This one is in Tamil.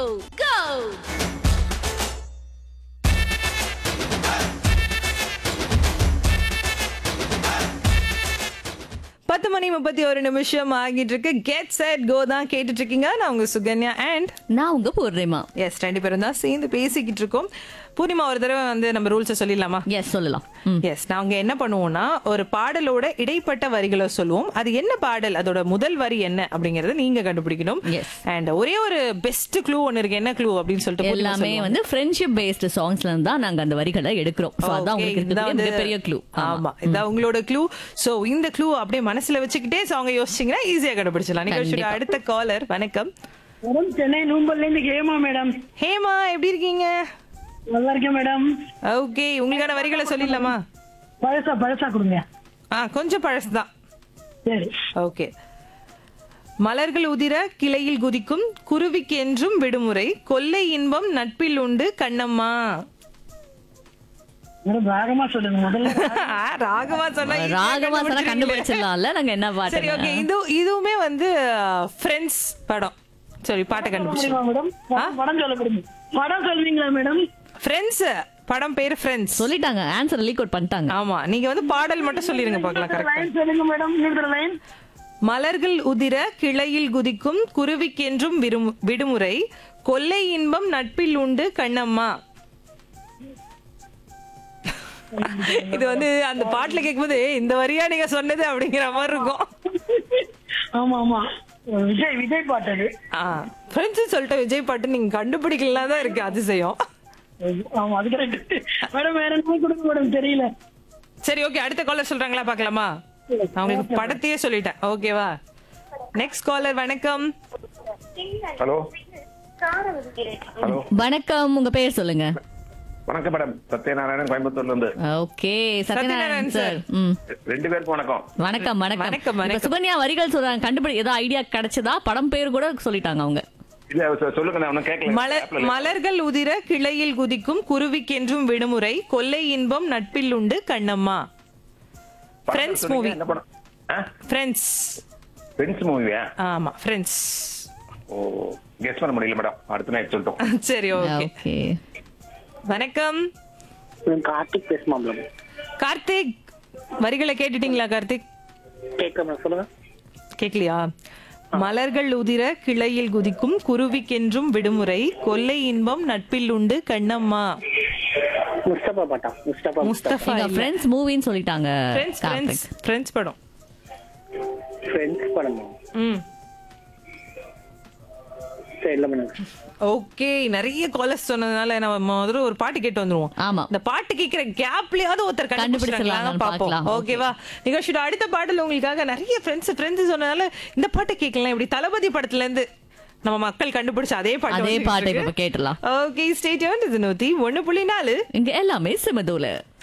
go பத்து மணி முப்பத்தி ஒரு நிமிஷம் ஆகிட்டு இருக்கு கெட் செட் கோ தான் கேட்டுட்டு இருக்கீங்க நான் உங்க சுகன்யா அண்ட் நான் உங்க பூர்ணிமா எஸ் ரெண்டு பேரும் தான் சேர்ந்து பேசிக்கிட்டு இருக்கோம் பூர்ணிமா ஒரு தடவை வந்து நம்ம ரூல்ஸை சொல்லிடலாமா எஸ் சொல்லலாம் ம். எஸ் நாங்க என்ன பண்ணுவோம்னா ஒரு பாடலோட இடைப்பட்ட வரிகளை சொல்லுவோம் அது என்ன பாடல் அதோட முதல் வரி என்ன அப்படிங்கறத நீங்க கண்டுபிடிக்கணும் Yes. அண்ட் ஒரே ஒரு பெஸ்ட் க்ளூ ஒன்னு இருக்கு என்ன க்ளூ அப்படின்னு சொல்லிட்டு பூர்ணிமா எல்லாமே சொல்லுவாங்க. வந்து ஃப்ரெண்ட்ஷிப் பேஸ்டு சாங்ஸ்ல இருந்து தான் நாங்க அந்த வரிகளை எடுக்கிறோம் So அதான் Okay, உங்களுக்கு இதான் இருக்கக்கூடிய வந்து- மிகப்பெரிய க்ளூ ஆமா இதான் உங்களோட க்ளூ சோ இந்த க்ளூ அப்படியே மனசுல வச்சுக்கிட்டே சாங்க யோசிச்சீங்கன்னா ஈஸியா கண்டுபிடிச்சலாம் நிகழ்ச்சியோட கண்டிப்பா. அடுத்த காலர் வணக்கம் மேடம் சென்னை நூம்பல்ல இருந்து ஹேமா மேடம் ஹேமா எப்படி இருக்கீங்க நல்லா இருக்கேன் மேடம் ஓகே உங்களுக்கான வரிகளை சொல்லிடலாமா பழசா பழசா கொடுங்க ஆ கொஞ்சம் பழசுதான் சரி ஓகே மலர்கள் உதிர கிளையில் குதிக்கும் குருவிக்கு என்றும் விடுமுறை கொல்லை இன்பம் நட்பில் உண்டு கண்ணம்மா மேடம் ராகமா சொல்லுங்க முதல்ல ஆ, ராகமா சொன்னா easy ஆ ராகமா சொன்னா கண்டுபிடிச்சிருவீங்களே. கண்டுபிடிச்சிடலாம்ல நாங்க என்ன சரி ஓகே பாட்டு இது இதுவுமே வந்து ஃப்ரெண்ட்ஸ் படம் சரி பாட்டை கண்டுபிடிச்சு முடியுமா மேடம் படம் படம் சொல்ல கொடுங்க படம் சொல்வீங்களா மேடம் ஃப்ரெண்ட்ஸ் படம் பேரு ஃப்ரெண்ட்ஸ் சொல்லிட்டாங்க ஆன்சர் லீக் அவுட் பண்ணிட்டாங்க ஆமா நீங்க வந்து பாடல் மட்டும் சொல்லிருங்க பார்க்கலாம் கரெக்டா லைன் சொல்லுங்க மேடம் இன்னொரு லைன் மலர்கள் உதிர கிளையில் குதிக்கும் குருவிக்கென்றும் விரும்- விடுமுறை கொல்லை இன்பம் நட்பில் உண்டு கண்ணம்மா இது வந்து அந்த பாட்டுல கேட்கும்போது "ஏய், இந்த வரியா நீங்க சொன்னது அப்படிங்கிற மாதிரி இருக்கும் ஆமா ஆமா விஜய் விஜய் பாட்டு அது ஃப்ரெண்ட்ஸ் சொல்லிட்ட விஜய் பாட்டு நீங்க கண்டுபிடிக்கலாம் தான் இருக்கு அதிசயம் ஆமா அது கரெக்ட் மேடம் வேற என்ன கொடுங்க மேடம் தெரியல சரி ஓகே அடுத்த காலர் சொல்றாங்களா பார்க்கலாமா நான் உங்களுக்கு படத்தையே சொல்லிட்டேன் ஓகேவா நெக்ஸ்ட் காலர் வணக்கம் ஹலோ ஹலோ வணக்கம் உங்க பேர் சொல்லுங்க வணக்கம் மேடம் சத்யநாராயணன் கோயம்புத்தூர்ல இருந்து ஓகே சத்யநாராயண் சத்யநாராயண் சார் ம் ரெண்டு பேருக்கும் வணக்கம் வணக்கம் வணக்கம், வணக்கம் வணக்கம். இப்ப சுகன்யா வரிகள் சொல்றாங்க கண்டுபிடி ஏதோ ஐடியா கிடைச்சதா படம் பேர் கூட சொல்லிட்டாங்க அவங்க இல்ல சொ- சொல்லுங்க நான் ஒன்னும் கேட்கல மலர் Appல இல்ல. மலர்கள் உதிர கிளையில் குதிக்கும் குருவிக்கென்றும் விடுமுறை கொல்லை இன்பம் நட்பில் உண்டு கண்ணம்மா படம் Friends சொன்னீங்க, movie. என்ன படம் ஃப்ரெண்ட்ஸ் ஃப்ரெண்ட்ஸ் மூவியா ஆமா ஃப்ரெண்ட்ஸ் ஓ கெஸ் பண்ண முடியல மேடம் அடுத்த நைட் சொல்லிட்டோம் சரி ஓகே ஓகே வணக்கம் கார்த்திக் பேசுமா மேடம் கார்த்திக் வரிகளை கேட்டுட்டீங்களா கார்த்திக் கேட்க சொல்லுங்க கேக்கலையா மலர்கள் உதிர கிளையில் குதிக்கும் குருவிக்கென்றும் விடுமுறை கொல்லை இன்பம் நட்பில் உண்டு கண்ணம்மா முஸ்தபா பாட்டா முஸ்தபா முஸ்தபா எங்க ஃப்ரெண்ட்ஸ் மூவின்னு சொல்லிட்டாங்க ஃப்ரெண்ட்ஸ் ஃப்ரெண்ட்ஸ் கார்த்திக் ஃப்ரெண்ட்ஸ் படம் ஃப்ரெண்ட்ஸ் படம் ம் சரி இல்ல மேடம் ஓகே நிறைய காலர்ஸ் சொன்னதுனால நம்ம முதல்ல ஒரு பாட்டு கேட்டு வந்துருவோம் ஆமா இந்த பாட்டு கேட்கிற கேப்லயாவது ஒருத்தர் கண்டுபிடிச்சிடலாம், கண்டுபிடிச்சிடலாம் பாப்போம் பார்க்கலாம். ஓகேவா நிகழ்ச்சியோட அடுத்த பாடல் உங்களுக்காக நிறைய ஃப்ரெண்ட்ஸ் ஃப்ரெண்ட்ஸ் சொன்னதால இந்த பாட்டை கேட்கலாம் இப்படி தளபதி படத்துல இருந்து நம்ம மக்கள் கண்டுபிடிச்ச அதே பாட்டு அதே பாட்டை இப்ப கேட்டலாம் ஓகே ஸ்டேட் இது நூத்தி ஒண்ணு புள்ளி நாலு இங்க எல்லாமே சிமதூல